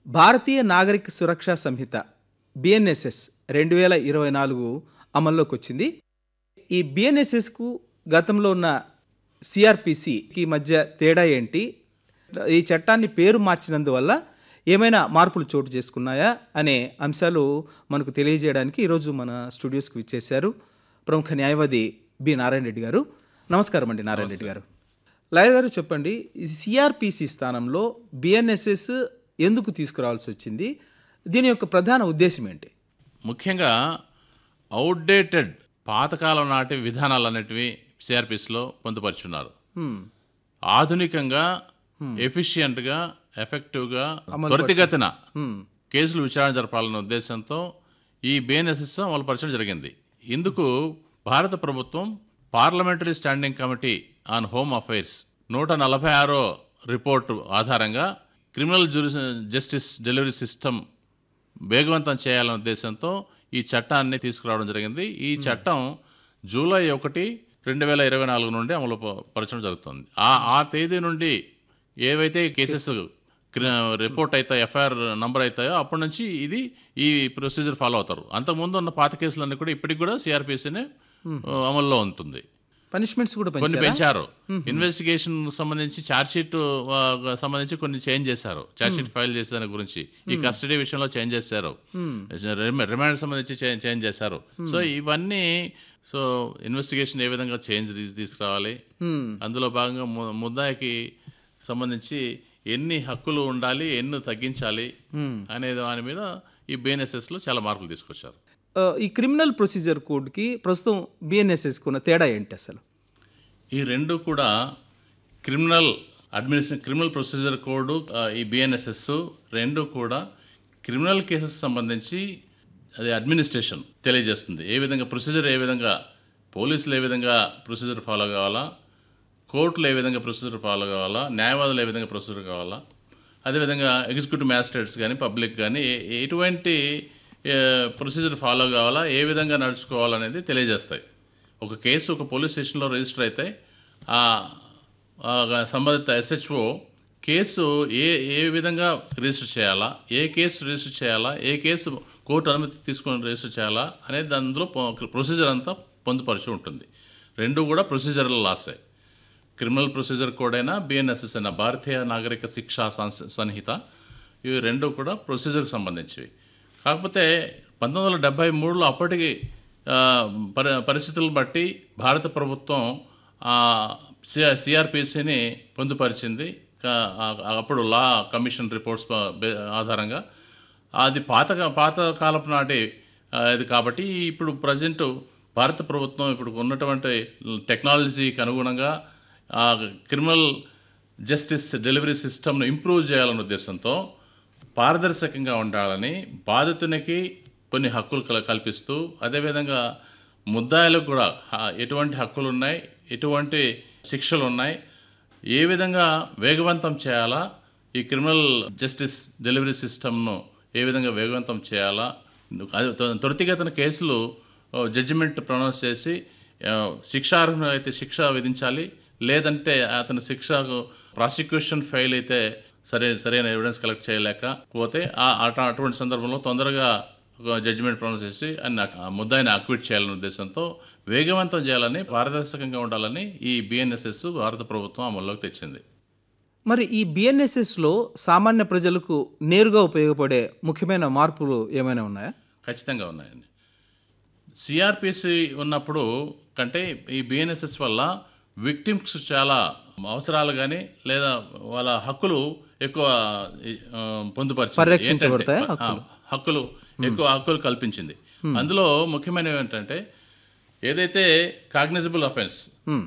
భారతీయ నాగరిక సురక్షా సంహిత బిఎన్ఎస్ఎస్ రెండు వేల ఇరవై నాలుగు అమల్లోకి వచ్చింది ఈ బిఎన్ఎస్ఎస్కు గతంలో ఉన్న సిఆర్పిసికి మధ్య తేడా ఏంటి ఈ చట్టాన్ని పేరు మార్చినందువల్ల ఏమైనా మార్పులు చోటు చేసుకున్నాయా అనే అంశాలు మనకు తెలియజేయడానికి ఈరోజు మన స్టూడియోస్కి విచ్చేశారు ప్రముఖ న్యాయవాది బి నారాయణ రెడ్డి గారు నమస్కారం అండి నారాయణ రెడ్డి గారు లాయర్ గారు చెప్పండి సిఆర్పిసి స్థానంలో బిఎన్ఎస్ఎస్ ఎందుకు తీసుకురావాల్సి వచ్చింది దీని యొక్క ప్రధాన ఉద్దేశం ఏంటి ముఖ్యంగా అవుట్డేటెడ్ పాతకాలం నాటి విధానాలు అనేటివి సిఆర్పిస్లో పొందుపరుచున్నారు హ్మ్. ఆధునికంగా ఎఫిషియెంట్గా ఎఫెక్టివ్గా త్వరితగతిన హ్మ్. కేసులు విచారణ జరపాలనే ఉద్దేశంతో ఈ బిఎన్ఎస్ఎస్ అమలుపరచడం జరిగింది ఇందుకు భారత ప్రభుత్వం parliamentary standing committee on home affairs నూట నలభై ఆరో రిపోర్టు ఆధారంగా criminal jury justice delivery system వేగవంతం చేయాలనే ఉద్దేశంతో ఈ చట్టాన్ని తీసుకురావడం జరిగింది ఈ చట్టం జూలై ఒకటి రెండు వేల ఇరవై నాలుగు నుండి అమలు ప- పరచడం జరుగుతుంది ఆ ఆ తేదీ నుండి ఏవైతే కేసెస్ రిపోర్ట్ అవుతాయో ఎఫ్ఐఆర్ నంబర్ అవుతాయో అప్పటి నుంచి ఇది ఈ ప్రొసీజర్ ఫాలో అవుతారు అంతకుముందు ఉన్న పాత కేసులన్నీ కూడా ఇప్పటికి కూడా సిఆర్పిసినే అమల్లో ఉంటుంది పనిష్మెంట్స్ కూడా కొన్ని పెంచారా పెంచారు ఇన్వెస్టిగేషన్ సంబంధించి ఛార్జ్ షీట్ సంబంధించి కొన్ని చేంజ్ చేశారు ఛార్జ్ షీట్ ఫైల్ చేసే దాని గురించి ఈ కస్టడీ విషయంలో చేంజ్ చేశారు రిమ- రిమాండ్ సంబంధించి చే- చేంజ్ చేశారు సో ఇవన్నీ సో ఇన్వెస్టిగేషన్ ఏ విధంగా చేంజ్ తీసు- తీసుకురావాలి హ్మ్. అందులో భాగంగా ము- ముద్దాయికి సంబంధించి ఎన్ని హక్కులు ఉండాలి ఎన్ని తగ్గించాలి అనే దాని మీద ఈ బిఎన్ఎస్ఎస్లో చాలా మార్పులు తీసుకొచ్చారు ఆ, ఈ క్రిమినల్ ప్రొసీజర్ కోడ్కి ప్రస్తుతం బిఎన్ఎస్ఎస్కి ఉన్న తేడా ఏంటి అసలు ఈ రెండు కూడా criminal administration criminal procedure code ఆ, ఈ బిఎన్ఎస్ఎస్ రెండు కూడా క్రిమినల్ కేసెస్ సంబంధించి అది అడ్మినిస్ట్రేషన్ తెలియజేస్తుంది ఏ విధంగా ప్రొసీజర్ ఏ విధంగా పోలీసులు ఏ విధంగా ప్రొసీజర్ ఫాలో కావాలా కోర్టులు ఏ విధంగా ప్రొసీజర్ ఫాలో కావాలా న్యాయవాదులు ఏ విధంగా ప్రొసీజర్ కావాలా అదేవిధంగా ఎగ్జిక్యూటివ్ మ్యాజిస్ట్రేట్స్ కానీ పబ్లిక్ కానీ ఏ- ఎటువంటి ప్రొసీజర్ ఫాలో కావాలా ఏ విధంగా నడుచుకోవాలనేది తెలియజేస్తాయి ఒక కేసు ఒక పోలీస్ స్టేషన్లో రిజిస్టర్ అయితే ఆ ఆ సంబంధిత ఎస్హెచ్ఓ కేసు ఏ ఏ విధంగా రిజిస్టర్ చేయాలా ఏ కేసు రిజిస్టర్ చేయాలా ఏ కేసు కోర్టు అనుమతి తీసుకొని రిజిస్టర్ చేయాలా అనేది అందులో ప్రొసీజర్ అంతా పొందుపరిచి ఉంటుంది రెండు కూడా ప్రొసీజరల్ లాసే క్రిమినల్ ప్రొసీజర్ కోడ్ అయినా బిఎన్ఎస్ఎస్ అయినా భారతీయ నాగరిక శిక్షా సంస్- సంహిత ఇవి రెండు కూడా ప్రొసీజర్కి సంబంధించివి కాకపోతే పంతొమ్మిది వందల డెబ్బై మూడులో అప్పటికి ఆ, పరి పరిస్థితులను బట్టి భారత ప్రభుత్వం సిఆర్పిసిని పొందుపరిచింది కా- ఆ- అప్పుడు లా కమిషన్ రిపోర్ట్స్ ప- బే- ఆధారంగా అది పాత పాత కాలపు నాటి ఆ, ఇది కాబట్టి ఇప్పుడు ప్రజెంట్ భారత ప్రభుత్వం ఇప్పుడు ఉన్నటువంటి టెక్నాలజీకి అనుగుణంగా ఆ క్రిమినల్ జస్టిస్ డెలివరీ సిస్టమ్ను ఇంప్రూవ్ చేయాలనే ఉద్దేశంతో పారదర్శకంగా ఉండాలని బాధితునికి కొన్ని హక్కులు కల- కల్పిస్తూ అదేవిధంగా ముద్దాయిలకు కూడా హ- ఎటువంటి హక్కులు ఉన్నాయి ఎటువంటి శిక్షలు ఉన్నాయి ఏ విధంగా వేగవంతం చేయాలా ఈ క్రిమినల్ జస్టిస్ డెలివరీ సిస్టమ్ను ఏ విధంగా వేగవంతం చేయాలా అది త్వ- త్వరితగతిన కేసులు జడ్జిమెంట్ ప్రొనౌన్స్ చేసి ఆ, శిక్షార్హులు అయితే శిక్ష విధించాలి లేదంటే అతని శిక్షకు ప్రాసిక్యూషన్ ఫెయిల్ అయితే సరే సరైన ఎవిడెన్స్ కలెక్ట్ చేయలేకపోతే ఆ అట- అటువంటి సందర్భంలో తొందరగా ఒక జడ్జిమెంట్ ప్రొనౌన్స్ చేసి ఆయన ఆ ముద్దాయిని అక్విట్ చేయాలనే ఉద్దేశంతో వేగవంతం చేయాలని పారదర్శకంగా ఉండాలని ఈ బిఎన్ఎస్ఎస్ భారత ప్రభుత్వం అమల్లోకి తెచ్చింది మరి ఈ బిఎన్ఎస్ఎస్లో సామాన్య ప్రజలకు నేరుగా ఉపయోగపడే ముఖ్యమైన మార్పులు ఏమైనా ఉన్నాయా ఖచ్చితంగా ఉన్నాయండి సిఆర్పిసి ఉన్నప్పుడు కంటే ఈ బిఎన్ఎస్ఎస్ వల్ల విక్టిమ్స్ చాలా అవసరాలు కానీ లేదా వాళ్ళ హక్కులు ఎక్కువ ఆ, పొందుపరిచింది పరిరక్షించబడతాయా ఏంటంటే, ఆ, హక్కులు ఎక్కువ హక్కులు కల్పించింది అందులో ముఖ్యమైనవి ఏంటంటే ఏదైతే కాగ్నిజబుల్ అఫెన్స్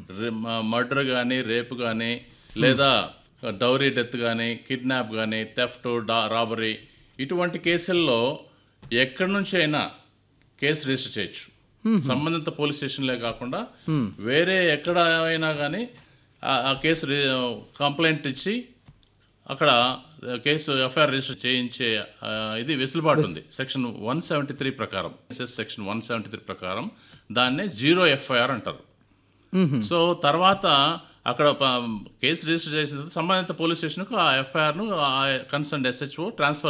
మర్డర్ కానీ రేప్ కానీ లేదా డౌరీ డెత్ కానీ కిడ్నాప్ కానీ థెఫ్ట్ రాబరీ ఇటువంటి కేసుల్లో ఎక్కడి నుంచి అయినా కేసు రిజిస్టర్ చేయొచ్చు సంబంధిత పోలీస్ స్టేషన్లే కాకుండా వేరే ఎక్కడ అయినా కానీ ఆ- ఆ కేసు రి- కంప్లైంట్ ఇచ్చి అక్కడ కేసు ఎఫ్ఐఆర్ రిజిస్టర్ చేయించే ఆ, ఇది వెసులుబాటు ఉంది సెక్షన్ వన్ సెవెంటీ త్రీ ప్రకారం SS section one seventy three ప్రకారం దాన్నే జీరో ఎఫ్ఐఆర్ అంటారు సో తర్వాత అక్కడ ప- కేసు రిజిస్టర్ చేసిన తర్వాత సంబంధిత పోలీస్ స్టేషన్కు ఆ ఎఫ్ఐఆర్ను కన్సర్న్ ఎస్హెచ్ఓ ట్రాన్స్ఫర్